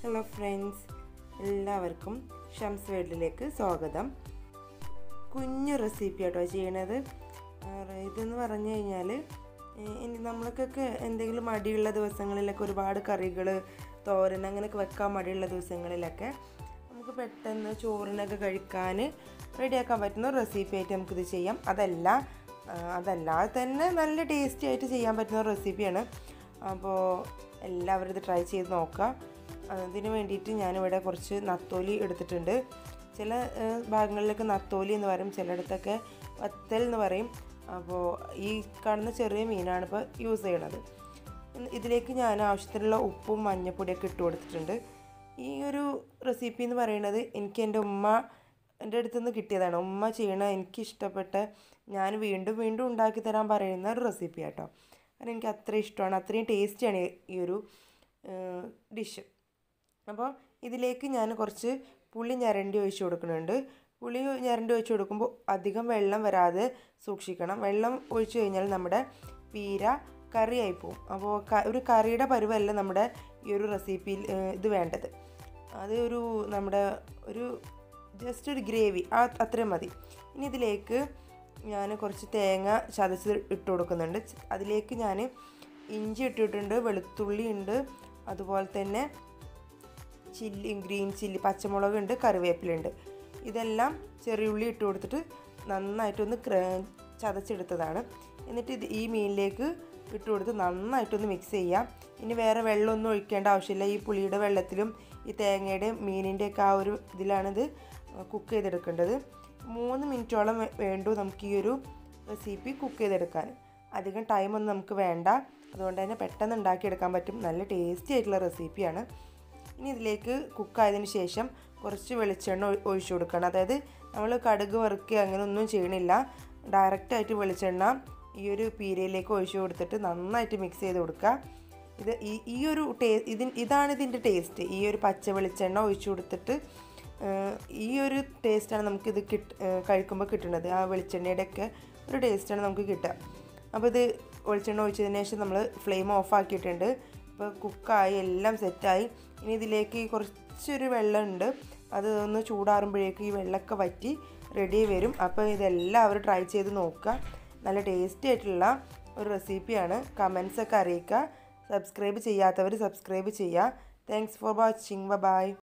hello friends എല്ലാവർക്കും ഷംസ് വേൾഡിലേക്ക് സ്വാഗതം കുഞ്ഞു റെസിപ്പി ആട്ടോ ചെയ്യണത് ആ, ഇതെന്ന് പറഞ്ഞു കഴിഞ്ഞാൽ ഇനി നമ്മൾക്കൊക്കെ എന്തെങ്കിലും മടിയുള്ള ദിവസങ്ങളിലൊക്കെ ഒരുപാട് കറികൾ തോരൻ അങ്ങനെയൊക്കെ വെക്കാൻ മടിയുള്ള ദിവസങ്ങളിലൊക്കെ നമുക്ക് പെട്ടെന്ന് ചോറിനൊക്കെ കഴിക്കാൻ റെഡിയാക്കാൻ പറ്റുന്ന ഒരു റെസിപ്പി ആയിട്ട് നമുക്കിത് ചെയ്യാം അതല്ല ആ, അതല്ലാതെ തന്നെ നല്ല ടേസ്റ്റി ആയിട്ട് ചെയ്യാൻ പറ്റുന്ന ഒരു റെസിപ്പിയാണ് അപ്പോൾ എല്ലാവരും ഇത് ട്രൈ ചെയ്ത് നോക്കുക അതിന് വേണ്ടിയിട്ട് ഞാനിവിടെ കുറച്ച് നത്തോലി എടുത്തിട്ടുണ്ട് ചില ആ, ഭാഗങ്ങളിലൊക്കെ നത്തോലി എന്ന് പറയും ചിലയിടത്തൊക്കെ വത്തൽ എന്ന് പറയും അപ്പോൾ ഈ കാണുന്ന ചെറിയ മീനാണ് ഇപ്പോൾ യൂസ് ചെയ്യണത് ഇന്ന് ഇതിലേക്ക് ഞാൻ ആവശ്യത്തിനുള്ള ഉപ്പും മഞ്ഞൾപ്പൊടിയൊക്കെ ഇട്ട് കൊടുത്തിട്ടുണ്ട് ഈ ഒരു റെസിപ്പി എന്ന് പറയുന്നത് എനിക്ക് എൻ്റെ ഉമ്മ എൻ്റെ അടുത്ത് നിന്ന് കിട്ടിയതാണ് ഉമ്മ ചെയ്യണ എനിക്ക് ഇഷ്ടപ്പെട്ട ഞാൻ വീണ്ടും വീണ്ടും ഉണ്ടാക്കി തരാൻ പറയുന്ന ഒരു റെസിപ്പി ആട്ടോ കാരണം എനിക്ക് അത്ര ഇഷ്ടമാണ് അത്രയും ടേസ്റ്റിയാണ് ഈ ഒരു ഡിഷ് അപ്പോൾ ഇതിലേക്ക് ഞാൻ കുറച്ച് പുളി ഞരണ്ടി ഒഴിച്ച് കൊടുക്കുന്നുണ്ട് പുളി ഞരണ്ടി ഒഴിച്ച് കൊടുക്കുമ്പോൾ അധികം വെള്ളം വരാതെ സൂക്ഷിക്കണം വെള്ളം ഒഴിച്ച് കഴിഞ്ഞാൽ നമ്മുടെ പീര കറിയായി പോവും അപ്പോൾ ക- ഒരു കറിയുടെ പരുവല്ല നമ്മുടെ ഈ ഒരു റെസിപ്പിയിൽ ഏഹ്, ഇത് വേണ്ടത് അത് ഒരു നമ്മുടെ ഒരു ജസ്റ്റ് ഒരു ഗ്രേവി ആ അത്രയും മതി ഇനി ഇതിലേക്ക് ഞാൻ കുറച്ച് തേങ്ങ ചതച്ച് ഇട്ട് കൊടുക്കുന്നുണ്ട് അതിലേക്ക് ഞാൻ ഇഞ്ചി ഇട്ടിട്ടുണ്ട് വെളുത്തുള്ളി ഉണ്ട് അതുപോലെ തന്നെ ചില്ലി ഗ്രീൻ ചില്ലി പച്ചമുളകുണ്ട് കറിവേപ്പിലുണ്ട് ഇതെല്ലാം ചെറിയുള്ളി ഇട്ട് കൊടുത്തിട്ട് നന്നായിട്ടൊന്ന് ക്ര ചതച്ചെടുത്തതാണ് എന്നിട്ട് ഇത് ഈ മീനിലേക്ക് ഇട്ട് കൊടുത്ത് നന്നായിട്ടൊന്ന് മിക്സ് ചെയ്യാം ഇനി വേറെ വെള്ളമൊന്നും ഒഴിക്കേണ്ട ആവശ്യമില്ല ഈ പുളിയുടെ വെള്ളത്തിലും ഈ തേങ്ങയുടെയും മീനിൻ്റെയൊക്കെ ആ ഒരു ഇതിലാണിത് കുക്ക് ചെയ്തെടുക്കേണ്ടത് മൂന്ന് മിനിറ്റോളം വേ- വേണ്ടു നമുക്ക് ഈ ഒരു റെസിപ്പി കുക്ക് ചെയ്തെടുക്കാൻ അധികം ടൈമൊന്നും നമുക്ക് വേണ്ട അതുകൊണ്ട് തന്നെ പെട്ടെന്ന് ഉണ്ടാക്കിയെടുക്കാൻ പറ്റും നല്ല ടേസ്റ്റി ആയിട്ടുള്ള റെസിപ്പിയാണ് ഇനി ഇതിലേക്ക് കുക്കായതിന് ശേഷം കുറച്ച് വെളിച്ചെണ്ണ ഒഴി- ഒഴിച്ചു കൊടുക്കണം അതായത് നമ്മൾ കടുക് വറുക്കുക അങ്ങനെ ഒന്നും ചെയ്യണില്ല ഡയറക്റ്റായിട്ട് വെളിച്ചെണ്ണ ഈ ഒരു പീരയിലേക്ക് ഒഴിച്ചു കൊടുത്തിട്ട് നന്നായിട്ട് മിക്സ് ചെയ്ത് കൊടുക്കുക ഇത് ഈ ഈ ഒരു ടേ ഇതിൻ ഇതാണ് ഇതിൻ്റെ ടേസ്റ്റ് ഈ ഒരു പച്ച വെളിച്ചെണ്ണ ഒഴിച്ചു കൊടുത്തിട്ട് ഏഹ്, ഈ ഒരു ടേസ്റ്റാണ് നമുക്കിത് കിട്ട് ഏഹ്, കഴിക്കുമ്പോൾ കിട്ടുന്നത് ആ വെളിച്ചെണ്ണയുടെ ഒക്കെ ഒരു ടേസ്റ്റാണ് നമുക്ക് കിട്ടുക അപ്പോൾ ഇത് വെളിച്ചെണ്ണ ഒഴിച്ചതിന് ശേഷം നമ്മൾ ഫ്ലെയിം ഓഫ് ആക്കിയിട്ടുണ്ട് ഇപ്പോൾ കുക്കായി എല്ലാം സെറ്റായി ഇനി ഇതിലേക്ക് കുറച്ചൊരു വെള്ളമുണ്ട് അത് ഒന്ന് ചൂടാറുമ്പോഴേക്ക് ഈ വെള്ളമൊക്കെ വറ്റി റെഡി വരും അപ്പോൾ ഇതെല്ലാവരും ട്രൈ ചെയ്ത് നോക്കുക നല്ല ടേസ്റ്റി ആയിട്ടുള്ള ഒരു റെസിപ്പിയാണ് കമൻസൊക്കെ അറിയിക്കുക സബ്സ്ക്രൈബ് ചെയ്യാത്തവർ സബ്സ്ക്രൈബ് ചെയ്യുക താങ്ക്സ് ഫോർ വാച്ചിങ് ബൈ